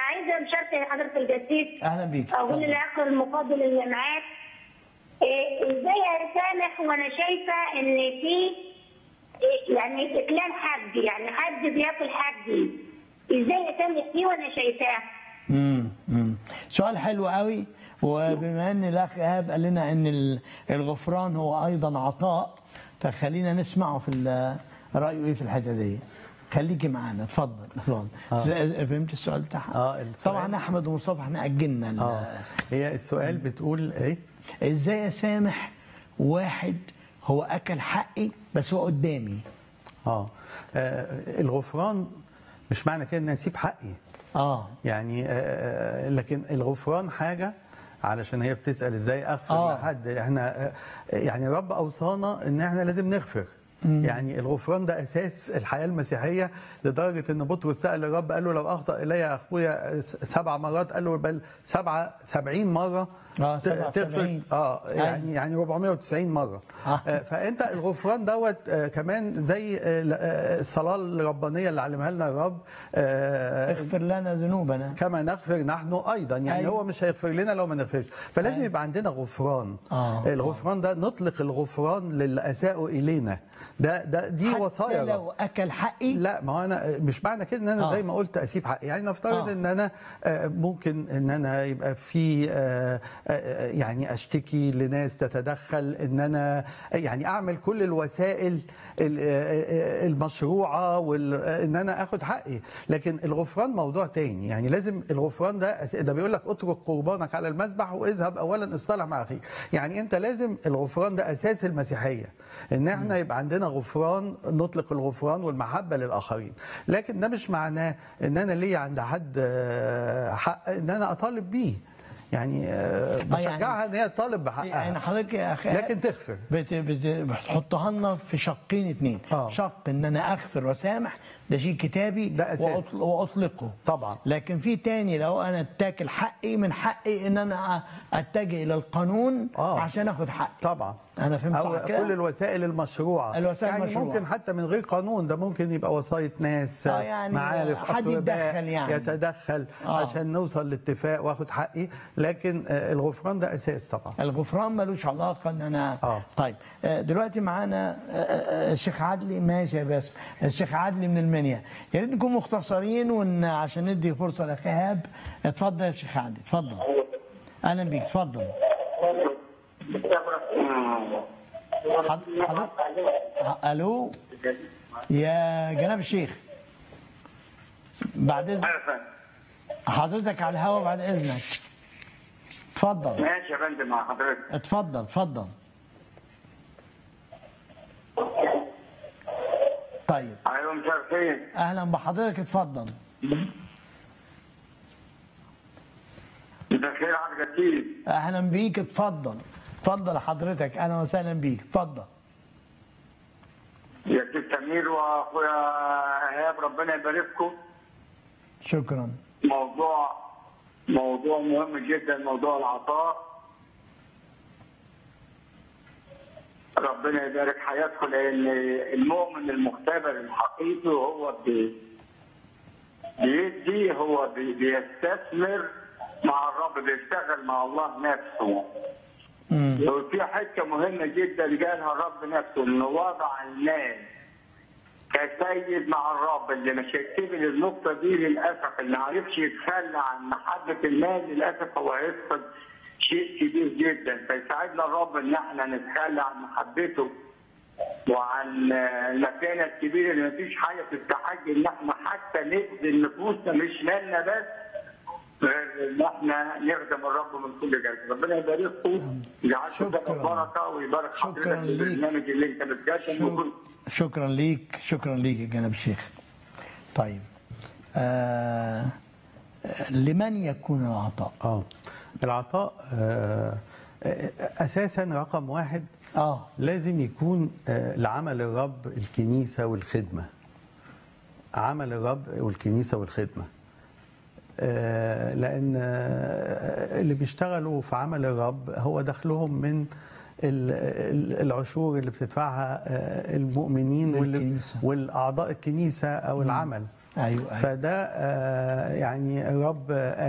عايزه مشاركه حضره الجسيس اهلا بيك اقول اتفضل. للاخ المفضل اللي معاك إيه، ازاي اسامح وانا شايفه ان في إيه، يعني اكلان حد يعني حد بياكل حد ازاي اسامح فيه وانا شايفاه امم امم سؤال حلو قوي وبما ان الاخ ايهاب قال لنا ان ال- الغفران هو ايضا عطاء فخلينا نسمعه في ال- رايه ايه في الحته دي خليكي معانا اتفضل اتفضل فهمت السؤال بتاعها آه، السؤال- طبعا احمد ومصطفى احنا اجلنا ال- اه هي السؤال بتقول ايه ازاي اسامح واحد هو اكل حقي بس هو قدامي اه آه، الغفران مش معنى كده ان اسيب حقي اه يعني آه، لكن الغفران حاجه علشان هي بتسال ازاي اغفر آه. لحد احنا آه، يعني رب اوصانا ان احنا لازم نغفر يعني الغفران ده اساس الحياه المسيحيه لدرجه ان بطرس سال الرب قال له لو اخطا الي اخويا سبع مرات قال له بل سبعه سبعين مره آه، ت- سبعة تغفر وسبعين. اه يعني أيوة. يعني 490 مره آه. آه، فانت الغفران دوت آه، كمان زي آه، آه، الصلاه الربانيه اللي علمها لنا الرب آه، اغفر لنا ذنوبنا كما نغفر نحن ايضا يعني أيوة. هو مش هيغفر لنا لو ما نغفرش فلازم أيوة. يبقى عندنا غفران آه. الغفران ده نطلق الغفران للي اساءوا الينا ده ده دي حتى وصايا لو الرب. اكل حقي لا ما هو انا مش معنى كده ان انا آه. زي ما قلت اسيب حقي يعني نفترض آه. ان انا آه، ممكن ان انا يبقى في آه، آه، يعني اشتكي لناس تتدخل ان انا يعني اعمل كل الوسائل ال- آه، آه، المشروعه وان انا اخد حقي لكن الغفران موضوع تاني يعني لازم الغفران ده أس- ده بيقول لك اترك قربانك على المذبح واذهب اولا اصطلح مع اخيك يعني انت لازم الغفران ده اساس المسيحيه ان احنا يبقى عندنا غفران نطلق الغفران والمحبه للاخرين لكن ده مش معناه ان انا ليا عند حد آه، حق ان انا اطالب بيه يعني آه، بشجعها ان هي تطالب يعني بحقها حضرتك يا اخي لكن تغفر بت بت بتحطها لنا في شقين اتنين آه. شق ان انا اغفر واسامح ده شيء كتابي ده أساس. وأطل- واطلقه طبعا. لكن في تاني لو انا اتاكل حقي من حقي ان انا اتجه الى القانون آه. عشان اخد حقي طبعا انا فهمت أو صح كده كل الوسائل المشروعه الوسائل يعني المشروعة. ممكن حتى من غير قانون ده ممكن يبقى وسايط ناس آه، يعني معارف حد أقرباء يتدخل يعني. يتدخل آه. عشان نوصل لاتفاق واخد حقي لكن آه، الغفران ده اساس طبعا الغفران ملوش علاقه ان انا آه. طيب آه، دلوقتي معانا آه، آه، الشيخ عدلي ماشي يا باسم الشيخ عدلي من المنيا يا ريت نكون مختصرين ون عشان ندي فرصه لاخي ايهاب اتفضل يا شيخ عدلي اتفضل اهلا بيك اتفضل حض- حضرتك ه- الو يا جناب الشيخ بعد اذن حضرتك على الهوا بعد اذنك اتفضل ماشي يا فندم مع حضرتك اتفضل اتفضل طيب ايوه مساء الخير اهلا بحضرتك اتفضل مساء الخير على الجسيس اهلا بيك اتفضل اتفضل حضرتك اهلا وسهلا بيك اتفضل يا سيد سمير واخويا ايهاب ربنا يبارككم شكرا موضوع موضوع مهم جدا موضوع العطاء ربنا يبارك حياتكم لان المؤمن المختبر الحقيقي هو بي بيدي هو بي بيستثمر مع الرب بيشتغل مع الله نفسه وفي حته مهمه جدا قالها الرب نفسه انه وضع الناس كسيد مع الرب اللي مش هيكتمل النقطه دي للاسف اللي ما عرفش يتخلى عن محبه المال للاسف هو هيفقد شيء كبير جدا فيساعدنا الرب ان احنا نتخلى عن محبته وعن المكانه الكبيره اللي مفيش حاجه تستحق ان احنا حتى نبذل نفوسنا مش مالنا بس غير ان احنا نخدم الرب من كل قلب ربنا يبارككم يجعلكم شكراً. سبب بركه ويبارك حضرتك شكراً في ليك. البرنامج اللي انت بتقدم شك- وكل شكرا ليك شكرا ليك يا جناب الشيخ طيب آه لمن يكون العطاء اه العطاء آه، آه، اساسا رقم واحد اه لازم يكون آه، لعمل الرب الكنيسه والخدمه عمل الرب والكنيسه والخدمه آه، لان آه، اللي بيشتغلوا في عمل الرب هو دخلهم من ال- ال- العشور اللي بتدفعها آه، المؤمنين واللي- للكنيسة. والاعضاء الكنيسه او العمل أيوة، أيوة. فده آه، يعني الرب